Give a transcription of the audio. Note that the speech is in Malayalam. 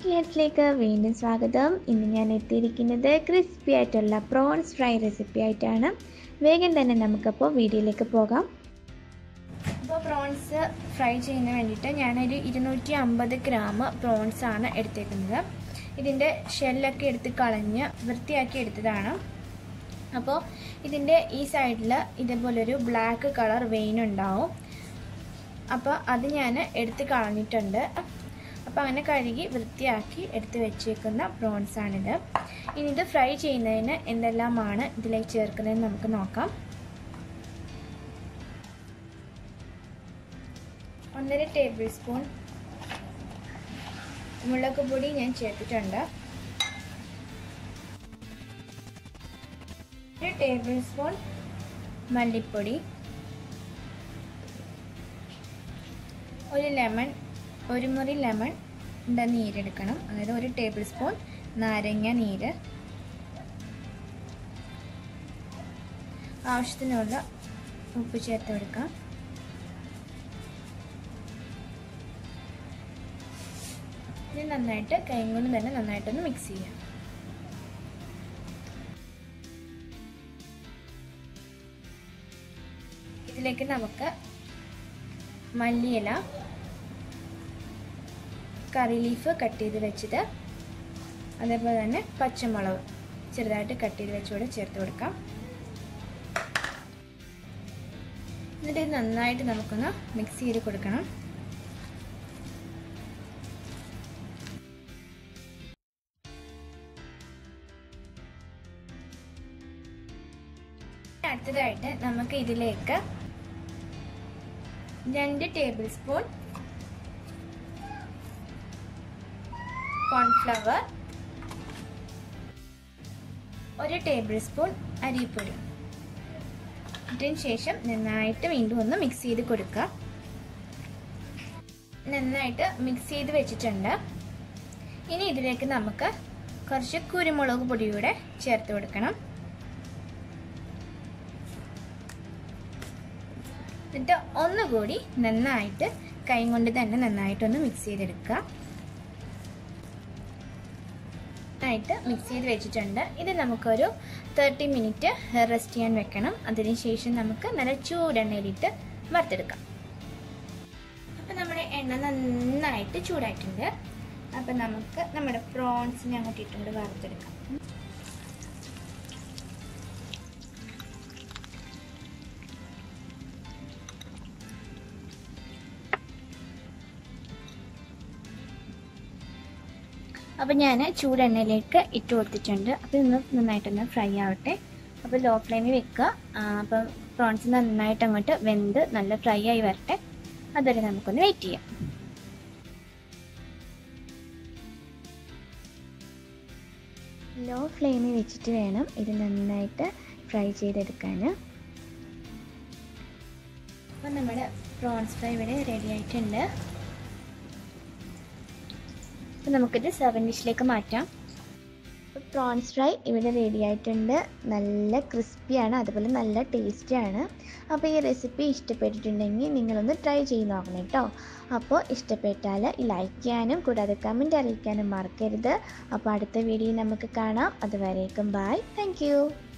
ലിറ്റിൽ ഹെഡ്സിലേക്ക് വീണ്ടും സ്വാഗതം ഇന്ന് ഞാൻ എത്തിയിരിക്കുന്നത് ക്രിസ്പി ആയിട്ടുള്ള പ്രോൺസ് ഫ്രൈ റെസിപ്പി ആയിട്ടാണ് വേഗം തന്നെ നമുക്കപ്പോൾ വീഡിയോയിലേക്ക് പോകാം അപ്പോൾ പ്രോൺസ് ഫ്രൈ ചെയ്യുന്നതിന് വേണ്ടിയിട്ട് ഞാനൊരു ഇരുന്നൂറ്റി അമ്പത് ഗ്രാം പ്രോൺസ് ആണ് എടുത്തേക്കുന്നത് ഇതിൻ്റെ ഷെല്ലൊക്കെ എടുത്ത് കളഞ്ഞ് വൃത്തിയാക്കി എടുത്തതാണ് അപ്പോൾ ഇതിൻ്റെ ഈ സൈഡിൽ ഇതേപോലൊരു ബ്ലാക്ക് കളർ വെയിൻ ഉണ്ടാവും അപ്പോൾ അത് ഞാൻ എടുത്ത് കളഞ്ഞിട്ടുണ്ട് അപ്പോൾ അങ്ങനെ കഴുകി വൃത്തിയാക്കി എടുത്ത് വെച്ചേക്കുന്ന പ്രോൺസ് ആണിത് ഇനി ഇത് ഫ്രൈ ചെയ്യുന്നതിന് എന്തെല്ലാമാണ് ഇതിലേക്ക് ചേർക്കുന്നതെന്ന് നമുക്ക് നോക്കാം ഒന്നര ടേബിൾ സ്പൂൺ മുളക് പൊടി ഞാൻ ചേർത്തിട്ടുണ്ട് ഒരു ടേബിൾ സ്പൂൺ മല്ലിപ്പൊടി ഒരു ലെമൺ ഒരു മുറി ലെമൺ ൻ്റെ നീരെടുക്കണം അതായത് ഒരു ടേബിൾ സ്പൂൺ നാരങ്ങ നീര് ആവശ്യത്തിനുള്ള ഉപ്പ് ചേർത്ത് കൊടുക്കാം ഇത് നന്നായിട്ട് കൈ കൊണ്ട് തന്നെ നന്നായിട്ടൊന്ന് മിക്സ് ചെയ്യാം ഇതിലേക്ക് നമുക്ക് മല്ലിയില കറി ലീഫ് കട്ട് ചെയ്ത് വെച്ചത് അതേപോലെ തന്നെ പച്ചമുളക് ചെറുതായിട്ട് കട്ട് ചെയ്ത് വെച്ചുകൂടെ ചേർത്ത് കൊടുക്കാം എന്നിട്ട് ഇത് നന്നായിട്ട് നമുക്കൊന്ന് മിക്സ് ചെയ്ത് കൊടുക്കണം അടുത്തതായിട്ട് നമുക്ക് ഇതിലേക്ക് രണ്ട് ടേബിൾ സ്പൂൺ കോൺഫ്ലവർ ഒരു ടേബിൾ സ്പൂൺ അരിപ്പൊടി ഇതിന് ശേഷം നന്നായിട്ട് വീണ്ടും ഒന്ന് മിക്സ് ചെയ്ത് കൊടുക്കുക നന്നായിട്ട് മിക്സ് ചെയ്ത് വെച്ചിട്ടുണ്ട് ഇനി ഇതിലേക്ക് നമുക്ക് കുറച്ച് കുരുമുളക് പൊടി കൂടെ ചേർത്ത് കൊടുക്കണം എന്നിട്ട് ഒന്നുകൂടി നന്നായിട്ട് കൈ കൊണ്ട് തന്നെ നന്നായിട്ടൊന്ന് മിക്സ് ചെയ്തെടുക്കുക നന്നായിട്ട് മിക്സ് ചെയ്ത് വെച്ചിട്ടുണ്ട് ഇത് നമുക്കൊരു തേർട്ടി മിനിറ്റ് റെസ്റ്റ് ചെയ്യാൻ വെക്കണം അതിനുശേഷം നമുക്ക് നല്ല ചൂടെണ്ണയിലിട്ട് വറുത്തെടുക്കാം അപ്പം നമ്മുടെ എണ്ണ നന്നായിട്ട് ചൂടായിട്ടുണ്ട് അപ്പം നമുക്ക് നമ്മുടെ പ്രോൺസിനെ അങ്ങോട്ട് ഇട്ടുകൊണ്ട് വറുത്തെടുക്കാം അപ്പോൾ ഞാൻ ചൂടെണ്ണയിലേക്ക് ഇട്ട് കൊടുത്തിട്ടുണ്ട് അപ്പോൾ ഇന്ന് നന്നായിട്ടൊന്ന് ഫ്രൈ ആവട്ടെ അപ്പോൾ ലോ ഫ്ലെയിമിൽ വെക്കുക അപ്പം പ്രോൺസ് നന്നായിട്ട് അങ്ങോട്ട് വെന്ത് നല്ല ഫ്രൈ ആയി വരട്ടെ അതുവരെ നമുക്കൊന്ന് വെയിറ്റ് ചെയ്യാം ലോ ഫ്ലെയിമിൽ വെച്ചിട്ട് വേണം ഇത് നന്നായിട്ട് ഫ്രൈ ചെയ്തെടുക്കാൻ അപ്പോൾ നമ്മുടെ പ്രോൺസ് ഫ്രൈ ഇവിടെ റെഡി ആയിട്ടുണ്ട് അപ്പോൾ നമുക്കിത് സെവൻ ഡിഷിലേക്ക് മാറ്റാം പ്രോൺസ് ഫ്രൈ ഇവിടെ റെഡി ആയിട്ടുണ്ട് നല്ല ക്രിസ്പിയാണ് അതുപോലെ നല്ല ടേസ്റ്റിയാണ് അപ്പോൾ ഈ റെസിപ്പി ഇഷ്ടപ്പെട്ടിട്ടുണ്ടെങ്കിൽ നിങ്ങളൊന്ന് ട്രൈ ചെയ്ത് നോക്കണം കേട്ടോ അപ്പോൾ ഇഷ്ടപ്പെട്ടാൽ ലൈക്ക് ചെയ്യാനും കൂടാതെ കമൻറ്റ് അറിയിക്കാനും മറക്കരുത് അപ്പോൾ അടുത്ത വീഡിയോ നമുക്ക് കാണാം അതുവരേക്കും ബായ് താങ്ക്